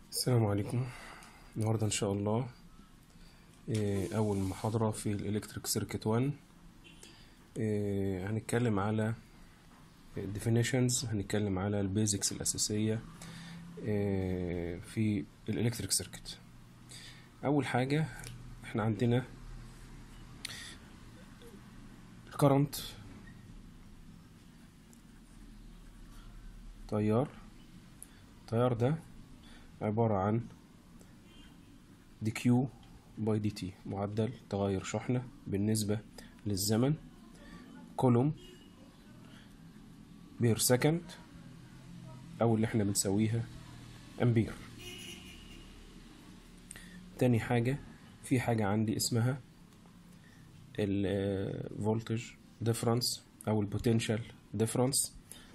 السلام عليكم النهاردة إن شاء الله إيه، أول محاضرة في الإلكتريك سيركت 1 إيه، هنتكلم على definitions هنتكلم على البيزكس الأساسية إيه، في الإلكتريك سيركت أول حاجة إحنا عندنا current تيار التيار ده عبارة عن دي كيو باي دي تي معدل تغير شحنة بالنسبة للزمن كولوم بير سكند أو اللي احنا بنسويها أمبير تاني حاجة في حاجة عندي اسمها الفولتج ديفرنس أو البوتنشال ديفرنس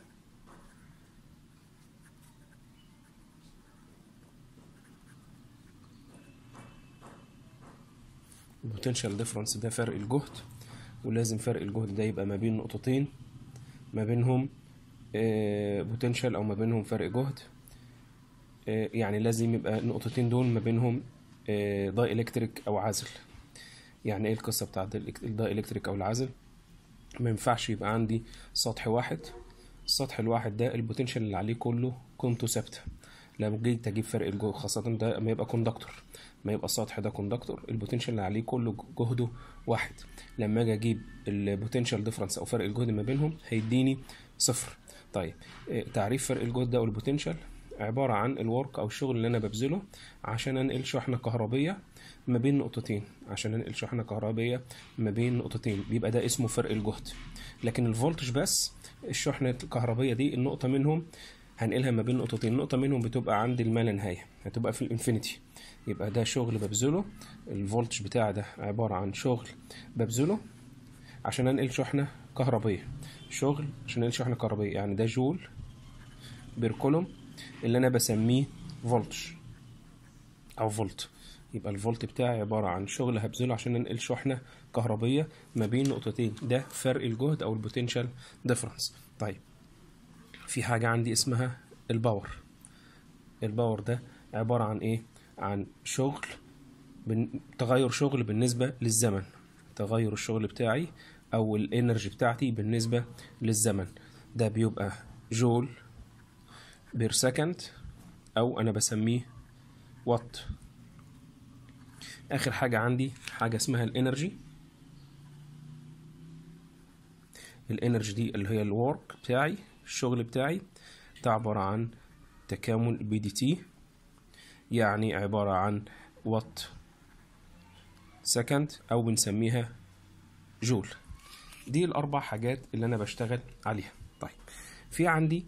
البوتنشال ديفرنس ده فرق الجهد ولازم فرق الجهد ده يبقى ما بين نقطتين ما بينهم بوتنشال او ما بينهم فرق جهد آه، يعني لازم يبقى النقطتين دول ما بينهم داي الكتريك او عزل يعني ايه القصه بتاعت الداي الكتريك او العزل ما ينفعش يبقى عندي سطح واحد السطح الواحد ده البوتنشال اللي عليه كله قيمته ثابته لما جيت اجيب فرق الجهد خاصه ده ما يبقى كوندكتور ما يبقى السطح ده كوندكتور البوتنشال اللي عليه كله جهده واحد لما اجي اجيب البوتنشال ديفرنس او فرق الجهد ما بينهم هيديني صفر طيب آه، تعريف فرق الجهد ده او البوتنشال عبارة عن الورك أو الشغل اللي أنا ببذله عشان أنقل شحنة كهربية ما بين نقطتين عشان أنقل شحنة كهربية ما بين نقطتين بيبقى ده اسمه فرق الجهد لكن الفولتج بس الشحنة الكهربية دي النقطة منهم هنقلها ما بين نقطتين نقطة منهم بتبقى عند الما لا نهاية هتبقى في الانفينيتي يبقى ده شغل ببذله الفولتج بتاعي ده عبارة عن شغل ببذله عشان انقل شحنة كهربية شغل عشان انقل شحنة كهربية يعني ده جول بير كولوم اللي انا بسميه فولتج او فولت يبقى الفولت بتاعي عبارة عن شغل هبذله عشان انقل شحنة كهربية ما بين نقطتين ده فرق الجهد او البوتنشال ديفرنس طيب في حاجة عندي اسمها الباور الباور ده عبارة عن ايه عن شغل بن... تغير شغل بالنسبة للزمن تغير الشغل بتاعي او الانرجي بتاعتي بالنسبة للزمن ده بيبقى جول بير سكند او انا بسميه وات اخر حاجة عندي حاجة اسمها الانرجي الانرجي دي اللي هي الورك بتاعي الشغل بتاعي ده عبارة عن تكامل بي دي تي يعني عبارة عن وات سكند أو بنسميها جول دي الأربع حاجات اللي أنا بشتغل عليها طيب في عندي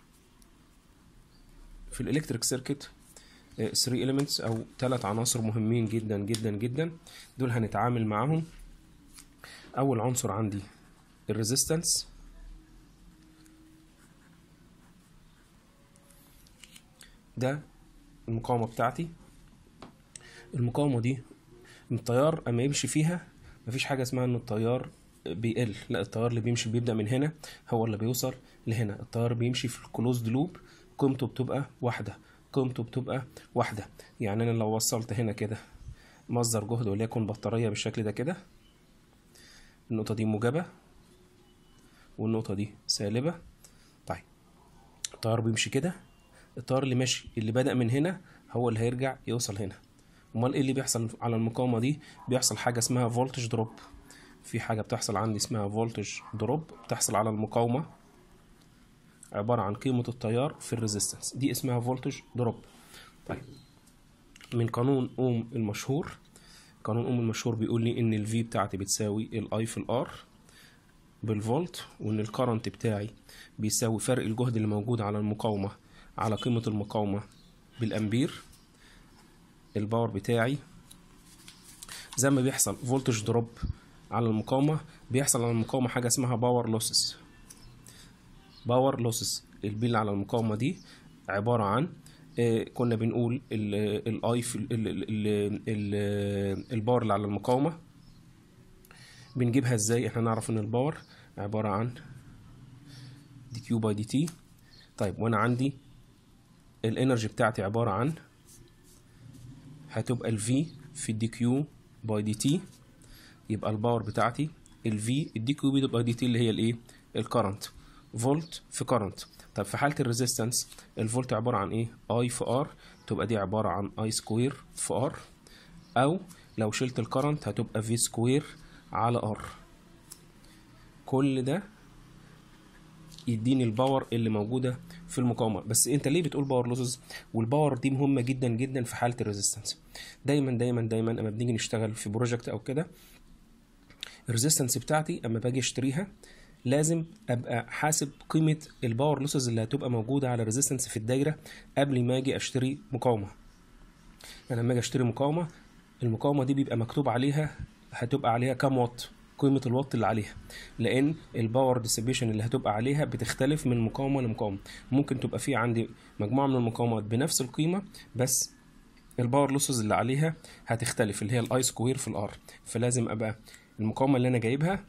في الإلكتريك سيركت 3 elements أو ثلاث عناصر مهمين جدا جدا جدا دول هنتعامل معاهم أول عنصر عندي الريزيستنس ده المقاومة بتاعتي المقاومة دي التيار اما يمشي فيها مفيش حاجة اسمها ان التيار بيقل لا التيار اللي بيمشي بيبدأ من هنا هو اللي بيوصل لهنا التيار بيمشي في الكلوزد لوب قيمته بتبقى واحدة قيمته بتبقى واحدة يعني انا لو وصلت هنا كده مصدر جهد وليكن بطارية بالشكل ده كده النقطة دي موجبة والنقطة دي سالبة طيب التيار بيمشي كده التيار اللي ماشي اللي بدأ من هنا هو اللي هيرجع يوصل هنا امال ايه اللي بيحصل على المقاومه دي بيحصل حاجه اسمها فولتج دروب في حاجه بتحصل عندي اسمها فولتج دروب بتحصل على المقاومه عباره عن قيمه التيار في الريزيستنس دي اسمها فولتج دروب طيب من قانون اوم المشهور قانون اوم المشهور بيقول لي ان الفي بتاعتي بتساوي الاي في الار بالفولت وان الكرنت بتاعي بيساوي فرق الجهد اللي موجود على المقاومه على قيمه المقاومه بالامبير الباور بتاعي زي ما بيحصل فولتج دروب على المقاومة بيحصل على المقاومة حاجة اسمها باور لوسز باور لوسز البي اللي على المقاومة دي عبارة عن آه كنا بنقول الاي في الباور اللي على المقاومة بنجيبها ازاي احنا نعرف ان الباور عبارة عن دي كيو باي دي تي طيب وانا عندي الانرجي بتاعتي عبارة عن هتبقى ال V في الدي كيو باي دي تي يبقى الباور بتاعتي ال V الدي كيو باي دي تي اللي هي الايه الكرنت فولت في كرنت طب في حالة الريزيستنس الفولت عبارة عن ايه اي في ار تبقى دي عبارة عن اي سكوير في ار او لو شلت الكرنت هتبقى في سكوير على ار كل ده يديني الباور اللي موجوده في المقاومه بس انت ليه بتقول باور لوسز والباور دي مهمه جدا جدا في حاله الريزيستنس دايما دايما دايما اما بنيجي نشتغل في بروجكت او كده الريزيستنس بتاعتي اما باجي اشتريها لازم ابقى حاسب قيمه الباور لوسز اللي هتبقى موجوده على الريزيستنس في الدايره قبل ما اجي اشتري مقاومه انا لما اجي اشتري مقاومه المقاومه دي بيبقى مكتوب عليها هتبقى عليها كام واط قيمة الوات اللي عليها لأن الباور ديسيبيشن اللي هتبقى عليها بتختلف من مقاومة لمقاومة ممكن تبقى في عندي مجموعة من المقاومات بنفس القيمة بس الباور لوسز اللي عليها هتختلف اللي هي الاي سكوير في الار فلازم ابقى المقاومة اللي انا جايبها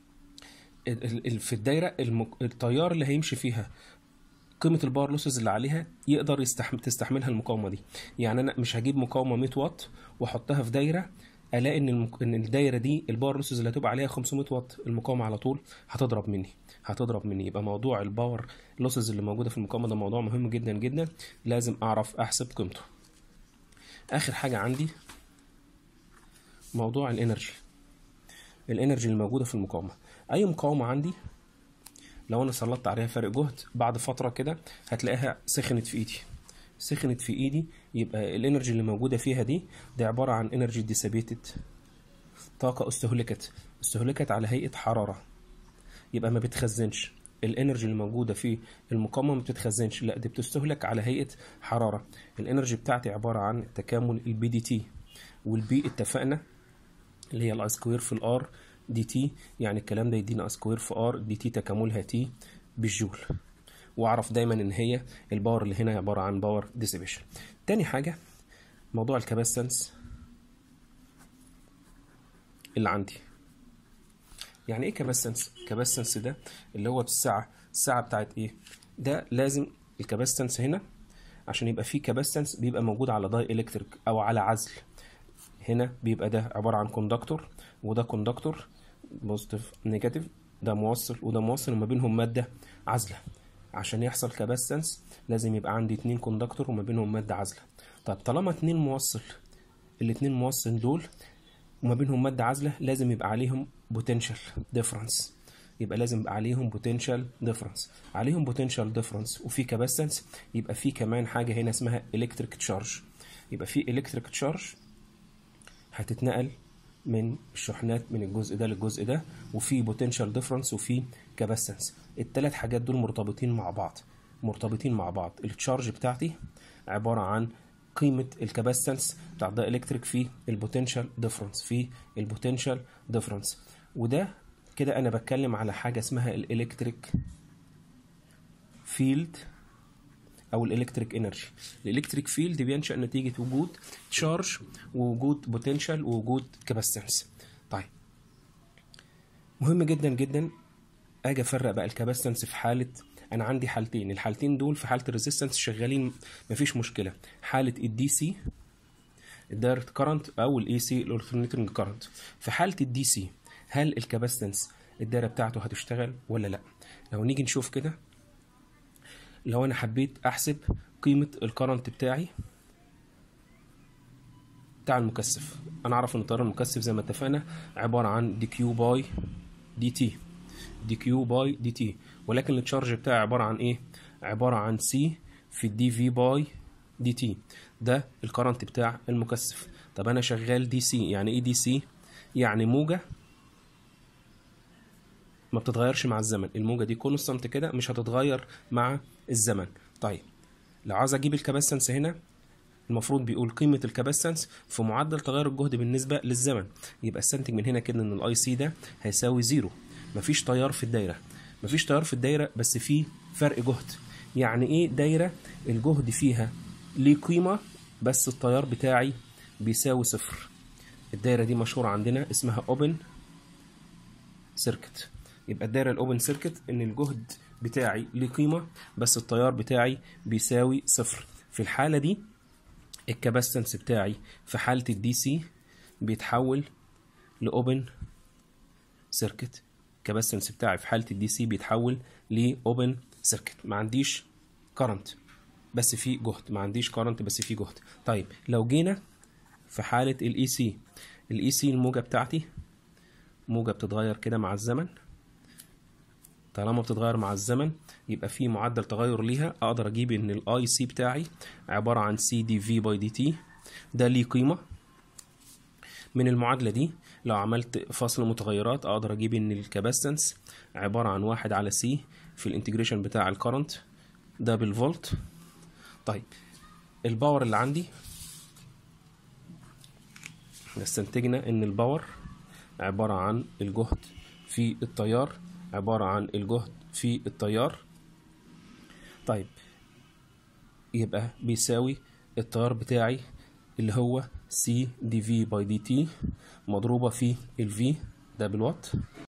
في الدايرة التيار اللي هيمشي فيها قيمة الباور لوسز اللي عليها يقدر يستحمل تستحملها المقاومة دي يعني أنا مش هجيب مقاومة 100 واط وأحطها في دايرة الاقي ان المك... ان الدايره دي الباور لوسز اللي هتبقى عليها 500 واط المقاومه على طول هتضرب مني هتضرب مني يبقى موضوع الباور لوسز اللي موجوده في المقاومه ده موضوع مهم جدا جدا لازم اعرف احسب قيمته اخر حاجه عندي موضوع الانرجي الانرجي اللي موجوده في المقاومه اي مقاومه عندي لو انا سلطت عليها فرق جهد بعد فتره كده هتلاقيها سخنت في ايدي سخنت في ايدي يبقى الانرجي اللي موجوده فيها دي دي عباره عن انرجي ديسابيتد طاقه استهلكت استهلكت على هيئه حراره يبقى ما بتخزنش الانرجي اللي موجوده في المقاومه ما بتتخزنش لا دي بتستهلك على هيئه حراره الانرجي بتاعتي عباره عن تكامل البي دي تي والبي اتفقنا اللي هي الاي سكوير في الار دي تي يعني الكلام ده يدينا اي سكوير في ار دي تي تكاملها تي بالجول واعرف دايما ان هي الباور اللي هنا عباره عن باور ديسيبيشن تاني حاجه موضوع الكاباسيتنس اللي عندي يعني ايه كاباسيتنس كاباسيتنس ده اللي هو بالساعه الساعه بتاعت ايه ده لازم الكاباسيتنس هنا عشان يبقى فيه كاباسيتنس بيبقى موجود على داي الكتريك او على عزل هنا بيبقى ده عباره عن كوندكتور وده كوندكتور بوزيتيف نيجاتيف ده موصل وده موصل وما بينهم ماده عازله عشان يحصل كاباسيتنس لازم يبقى عندي اتنين كوندكتور وما بينهم مادة عازلة طب طالما اتنين موصل الاتنين موصل دول وما بينهم مادة عازلة لازم يبقى عليهم بوتنشال ديفرنس يبقى لازم يبقى عليهم بوتنشال ديفرنس عليهم بوتنشال ديفرنس وفي كاباسيتنس يبقى في كمان حاجة هنا اسمها الكتريك تشارج يبقى في الكتريك تشارج هتتنقل من الشحنات من الجزء ده للجزء ده وفي بوتنشال ديفرنس وفي كاباسيتنس الثلاث حاجات دول مرتبطين مع بعض مرتبطين مع بعض التشارج بتاعتي عباره عن قيمه الكاباسيتنس بتاع ده الكتريك في البوتنشال ديفرنس في البوتنشال ديفرنس وده كده انا بتكلم على حاجه اسمها الالكتريك فيلد او الالكتريك انرجي الالكتريك فيلد بينشا نتيجه وجود تشارج ووجود بوتنشال ووجود كاباسيتنس طيب مهم جدا جدا اجي افرق بقى الكاباسيتنس في حاله انا عندي حالتين الحالتين دول في حاله الريزيستنس شغالين مفيش مشكله حاله الدي سي الدايركت كارنت او الاي سي الالترنيتنج كارنت في حاله الدي سي هل الكاباسيتنس الدايره بتاعته هتشتغل ولا لا لو نيجي نشوف كده لو انا حبيت احسب قيمه الكرنت بتاعي بتاع المكثف انا اعرف ان التيار المكثف زي ما اتفقنا عباره عن دي كيو باي دي تي دي كيو باي دي تي ولكن التشارج بتاعي عباره عن ايه عباره عن سي في الدي في باي دي تي ده الكرنت بتاع المكثف طب انا شغال دي سي يعني ايه دي سي يعني موجه ما بتتغيرش مع الزمن الموجه دي كونستانت كده مش هتتغير مع الزمن طيب لو عايز اجيب الكاباسيتنس هنا المفروض بيقول قيمة الكاباسيتنس في معدل تغير الجهد بالنسبة للزمن يبقى استنتج من هنا كده ان الاي سي ده هيساوي زيرو مفيش تيار في الدايرة مفيش تيار في الدايرة بس في فرق جهد يعني ايه دايرة الجهد فيها ليه قيمة بس التيار بتاعي بيساوي صفر الدايرة دي مشهورة عندنا اسمها اوبن سيركت يبقى الدايرة الاوبن سيركت ان الجهد بتاعي ليه قيمة بس التيار بتاعي بيساوي صفر في الحالة دي الكاباستنس بتاعي في حالة الدي سي بيتحول لأوبن سيركت الكاباستنس بتاعي في حالة الدي سي بيتحول لأوبن سيركت ما عنديش كارنت بس في جهد ما عنديش كارنت بس في جهد طيب لو جينا في حالة الاي سي الاي سي الموجة بتاعتي موجة بتتغير كده مع الزمن طالما بتتغير مع الزمن يبقى في معدل تغير ليها اقدر اجيب ان الاي سي بتاعي عبارة عن سي دي في باي دي تي ده ليه قيمة من المعادلة دي لو عملت فصل متغيرات اقدر اجيب ان الكاباستنس عبارة عن واحد على سي في الانتجريشن بتاع الكرنت ده بالفولت طيب الباور اللي عندي استنتجنا ان الباور عبارة عن الجهد في التيار عبارة عن الجهد في التيار طيب يبقى بيساوي التيار بتاعي اللي هو سي دي في باي دي تي مضروبة في الفي ده بالوات